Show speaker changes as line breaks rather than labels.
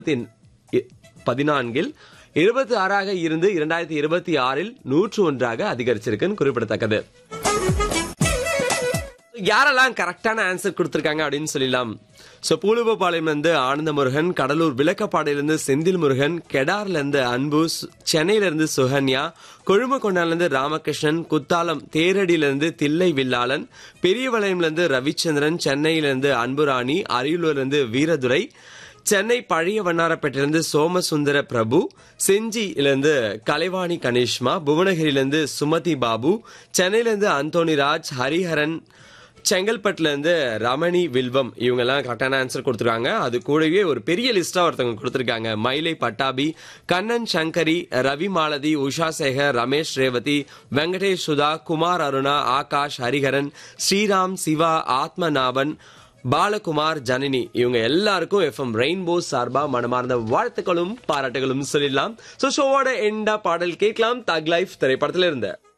பதினான்கில் இருபத்தி ஆறாக இருந்து இரண்டாயிரத்தி இருபத்தி ஆறில் நூற்று ஒன்றாக அதிகரிச்சிருக்குன்னு குறிப்பிடத்தக்கது யாரெல்லாம் கரெக்டான ஆன்சர் கொடுத்திருக்காங்க அப்படின்னு சொல்லலாம் சோ பூலுவபாளையம் இருந்து ஆனந்த முருகன் கடலூர் விளக்கப்பாடையில இருந்து செந்தில் முருகன் கெடார்ல இருந்து அன்பு சு- சென்னையில இருந்து சுகன்யா கொழுமக்கொண்டால இருந்து ராமகிருஷ்ணன் குத்தாலம் தேரடியில இருந்து தில்லை வில்லாளன் பெரியவளையம்ல இருந்து ரவிச்சந்திரன் சென்னையில இருந்து அன்புராணி அரியலூர்ல இருந்து வீரதுரை சென்னை பழைய வண்ணாரப்பேட்டிலிருந்து சோமசுந்தர பிரபு செஞ்சியிலிருந்து கலைவாணி கணேஷ்மா புவனகிரியிலிருந்து சுமதி பாபு சென்னையிலிருந்து அந்தோனி ராஜ் ஹரிஹரன் செங்கல்பட்டுல இருந்து ரமணி வில்வம் இவங்க எல்லாம் கரெக்டான ஆன்சர் கொடுத்துருக்காங்க அது கூடவே ஒரு பெரிய லிஸ்டா ஒருத்தவங்க கொடுத்துருக்காங்க மயிலை பட்டாபி கண்ணன் சங்கரி ரவி மாலதி உஷா சேகர் ரமேஷ் ரேவதி வெங்கடேஷ் சுதா குமார் அருணா ஆகாஷ் ஹரிஹரன் ஸ்ரீராம் சிவா ஆத்மநாபன் பாலகுமார் ஜனனி இவங்க எல்லாருக்கும் எஃப்எம் ரெயின்போ சார்பா மனமார்ந்த வாழ்த்துக்களும் பாராட்டுகளும் சொல்லிடலாம் சோ ஷோவோட எண்டா பாடல் கேட்கலாம் தக் லைஃப் திரைப்படத்துல இருந்து